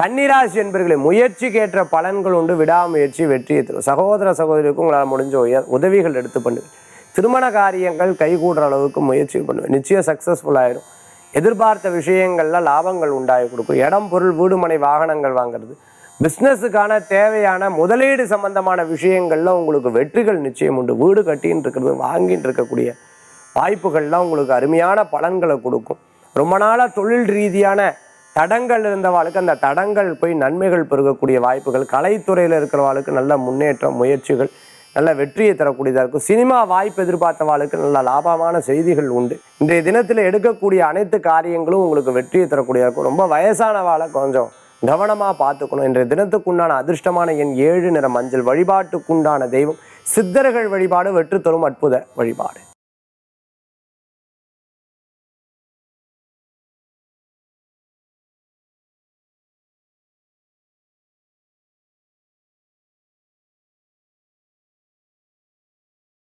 கன்னிராசி என்பர்களை முயற்சிக்கேற்ற பலன்கள் உண்டு விடாமுயற்சி வெற்றியை தரும் சகோதர சகோதரிக்கும் உங்களால் முடிஞ்ச உய- உதவிகள் எடுத்து பண்ணுவேன் திருமண காரியங்கள் கைகூடுற அளவுக்கு முயற்சி பண்ணுவேன் நிச்சயம் சக்ஸஸ்ஃபுல் ஆயிடும் எதிர்பார்த்த விஷயங்கள்ல லாபங்கள் உண்டாகி கொடுக்கும் இடம் பொருள் வீடு மனை வாகனங்கள் வாங்குறது பிஸ்னஸுக்கான தேவையான முதலீடு சம்பந்தமான விஷயங்கள்ல உங்களுக்கு வெற்றிகள் நிச்சயம் உண்டு வீடு கட்டின்னு இருக்கிறது வாங்கின்னு இருக்கக்கூடிய வாய்ப்புகள்லாம் உங்களுக்கு அருமையான பலன்களை கொடுக்கும் ரொம்ப நாளாக தொழில் ரீதியான தடங்கள் இருந்தவாளுக்கு அந்த தடங்கள் போய் நன்மைகள் பெருகக்கூடிய வாய்ப்புகள் கலைத்துறையில் இருக்கிறவாளுக்கு நல்ல முன்னேற்றம் முயற்சிகள் நல்ல வெற்றியை தரக்கூடியதாக இருக்கும் சினிமா வாய்ப்பு எதிர்பார்த்தவாளுக்கு நல்ல லாபமான செய்திகள் உண்டு இன்றைய தினத்தில் எடுக்கக்கூடிய அனைத்து காரியங்களும் உங்களுக்கு வெற்றியை தரக்கூடியதாக இருக்கும் ரொம்ப வயசானவாளை கொஞ்சம் கவனமாக பார்த்துக்கணும் இன்றைய தினத்துக்குண்டான அதிர்ஷ்டமான எண் ஏழு நிற மஞ்சள் வழிபாட்டுக்குண்டான தெய்வம் சித்தர்கள் வழிபாடு வெற்றி தரும் அற்புத வழிபாடு